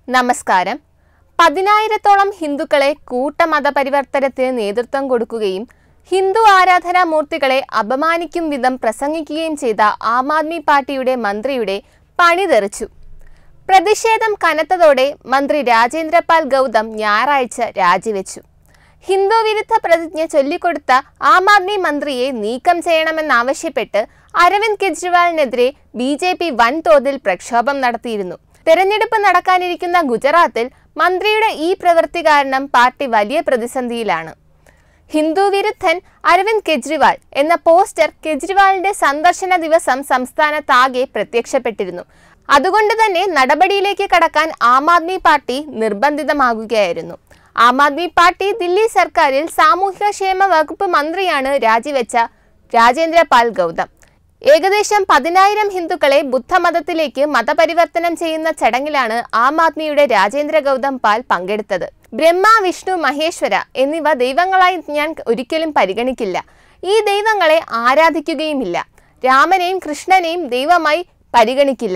നമസ്കാരം പതിനായിരത്തോളം ഹിന്ദുക്കളെ കൂട്ടമതപരിവർത്തനത്തിന് നേതൃത്വം കൊടുക്കുകയും ഹിന്ദു ആരാധനാ മൂർത്തികളെ അപമാനിക്കും വിധം പ്രസംഗിക്കുകയും ചെയ്ത ആം ആദ്മി പാർട്ടിയുടെ മന്ത്രിയുടെ പണി തെറിച്ചു പ്രതിഷേധം കനത്തതോടെ മന്ത്രി രാജേന്ദ്രപാൽ ഗൗതം ഞായറാഴ്ച രാജിവെച്ചു ഹിന്ദു വിരുദ്ധ പ്രതിജ്ഞ ചൊല്ലിക്കൊടുത്ത ആം ആദ്മി മന്ത്രിയെ നീക്കം ചെയ്യണമെന്നാവശ്യപ്പെട്ട് അരവിന്ദ് കെജ്രിവാളിനെതിരെ ബി ജെ പി വൻതോതിൽ പ്രക്ഷോഭം നടത്തിയിരുന്നു തെരഞ്ഞെടുപ്പ് നടക്കാനിരിക്കുന്ന ഗുജറാത്തിൽ മന്ത്രിയുടെ ഈ പ്രവൃത്തി കാരണം പാർട്ടി വലിയ പ്രതിസന്ധിയിലാണ് ഹിന്ദു വിരുദ്ധൻ അരവിന്ദ് കെജ്രിവാൾ എന്ന പോസ്റ്റർ കെജ്രിവാളിന്റെ സന്ദർശന ദിവസം സംസ്ഥാനത്താകെ പ്രത്യക്ഷപ്പെട്ടിരുന്നു അതുകൊണ്ട് തന്നെ നടപടിയിലേക്ക് കടക്കാൻ ആം ആദ്മി പാർട്ടി നിർബന്ധിതമാകുകയായിരുന്നു ആം ആദ്മി പാർട്ടി ദില്ലി സർക്കാരിൽ സാമൂഹ്യക്ഷേമ വകുപ്പ് മന്ത്രിയാണ് രാജിവെച്ച രാജേന്ദ്രപാൽ ഗൗതം ഏകദേശം പതിനായിരം ഹിന്ദുക്കളെ ബുദ്ധമതത്തിലേക്ക് മതപരിവർത്തനം ചെയ്യുന്ന ചടങ്ങിലാണ് ആം ആദ്മിയുടെ രാജേന്ദ്ര ഗൗതം പാൽ പങ്കെടുത്തത് ബ്രഹ്മ വിഷ്ണു മഹേശ്വര എന്നിവ ദൈവങ്ങളായി ഞാൻ ഒരിക്കലും പരിഗണിക്കില്ല ഈ ദൈവങ്ങളെ ആരാധിക്കുകയുമില്ല രാമനെയും കൃഷ്ണനെയും ദൈവമായി പരിഗണിക്കില്ല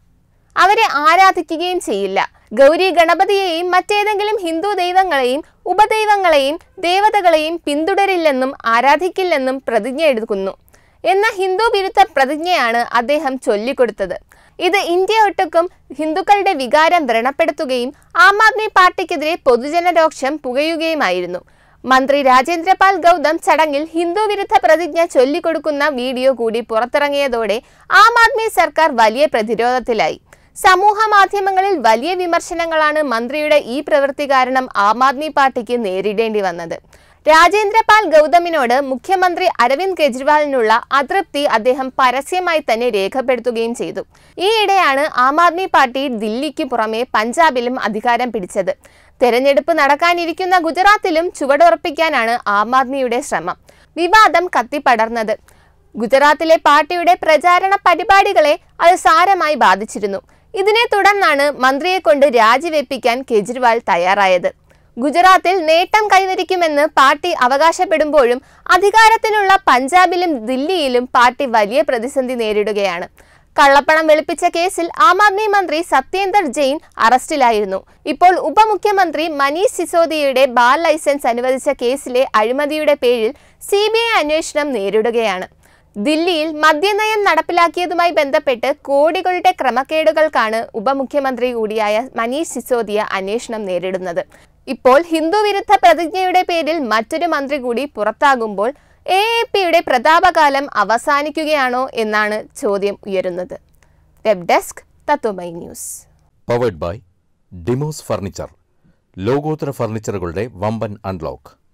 അവരെ ആരാധിക്കുകയും ചെയ്യില്ല ഗൗരി ഗണപതിയെയും മറ്റേതെങ്കിലും ഹിന്ദു ദൈവങ്ങളെയും ഉപദൈവങ്ങളെയും ദേവതകളെയും പിന്തുടരില്ലെന്നും ആരാധിക്കില്ലെന്നും പ്രതിജ്ഞ എടുക്കുന്നു എന്ന ഹിന്ദു വിരുദ്ധ പ്രതിജ്ഞയാണ് അദ്ദേഹം ചൊല്ലിക്കൊടുത്തത് ഇത് ഇന്ത്യ ഒട്ടുക്കും ഹിന്ദുക്കളുടെ വികാരം വ്രണപ്പെടുത്തുകയും ആം ആദ്മി പാർട്ടിക്കെതിരെ പൊതുജനരോക്ഷം പുകയുകയുമായിരുന്നു മന്ത്രി രാജേന്ദ്രപാൽ ഗൗതം ചടങ്ങിൽ ഹിന്ദു വിരുദ്ധ പ്രതിജ്ഞ ചൊല്ലിക്കൊടുക്കുന്ന വീഡിയോ കൂടി പുറത്തിറങ്ങിയതോടെ ആം ആദ്മി സർക്കാർ വലിയ പ്രതിരോധത്തിലായി സമൂഹ മാധ്യമങ്ങളിൽ വലിയ വിമർശനങ്ങളാണ് മന്ത്രിയുടെ ഈ പ്രവൃത്തി കാരണം ആം ആദ്മി പാർട്ടിക്ക് നേരിടേണ്ടി വന്നത് രാജേന്ദ്രപാൽ ഗൗതമിനോട് മുഖ്യമന്ത്രി അരവിന്ദ് കെജ്രിവാളിനുള്ള അതൃപ്തി അദ്ദേഹം പരസ്യമായി തന്നെ രേഖപ്പെടുത്തുകയും ചെയ്തു ഈയിടെയാണ് ആം ആദ്മി പാർട്ടി ദില്ലിക്ക് പുറമെ പഞ്ചാബിലും അധികാരം പിടിച്ചത് തെരഞ്ഞെടുപ്പ് നടക്കാനിരിക്കുന്ന ഗുജറാത്തിലും ചുവടുറപ്പിക്കാനാണ് ആം ആദ്മിയുടെ ശ്രമം വിവാദം കത്തിപ്പടർന്നത് ഗുജറാത്തിലെ പാർട്ടിയുടെ പ്രചാരണ പരിപാടികളെ അത് സാരമായി ബാധിച്ചിരുന്നു ഇതിനെ തുടർന്നാണ് മന്ത്രിയെ കൊണ്ട് രാജിവെപ്പിക്കാൻ കെജ്രിവാൾ തയ്യാറായത് ഗുജറാത്തിൽ നേട്ടം കൈവരിക്കുമെന്ന് പാർട്ടി അവകാശപ്പെടുമ്പോഴും അധികാരത്തിലുള്ള പഞ്ചാബിലും ദില്ലിയിലും പാർട്ടി വലിയ പ്രതിസന്ധി നേരിടുകയാണ് കള്ളപ്പണം വെളുപ്പിച്ച കേസിൽ ആം ആദ്മി മന്ത്രി സത്യേന്ദർ ജെയിൻ അറസ്റ്റിലായിരുന്നു ഇപ്പോൾ ഉപമുഖ്യമന്ത്രി മനീഷ് സിസോദിയയുടെ ബാർ ലൈസൻസ് അനുവദിച്ച കേസിലെ അഴിമതിയുടെ പേരിൽ സി അന്വേഷണം നേരിടുകയാണ് ദില്ലിയിൽ മദ്യനയം നടപ്പിലാക്കിയതുമായി ബന്ധപ്പെട്ട് കോടികളുടെ ക്രമക്കേടുകൾക്കാണ് ഉപമുഖ്യമന്ത്രി കൂടിയായ മനീഷ് സിസോദിയ അന്വേഷണം നേരിടുന്നത് ഇപ്പോൾ ഹിന്ദു വിരുദ്ധ പ്രതിജ്ഞയുടെ പേരിൽ മറ്റൊരു മന്ത്രി കൂടി പുറത്താകുമ്പോൾ എ എ പിയുടെ പ്രതാപകാലം അവസാനിക്കുകയാണോ എന്നാണ് ചോദ്യം ഉയരുന്നത് web desk Tatwamayi news powered by ഡിമോസ് ഫർണിച്ചർ ലോകോത്തര ഫർണിച്ചറുകളുടെ വമ്പൻ അൺലോക്ക്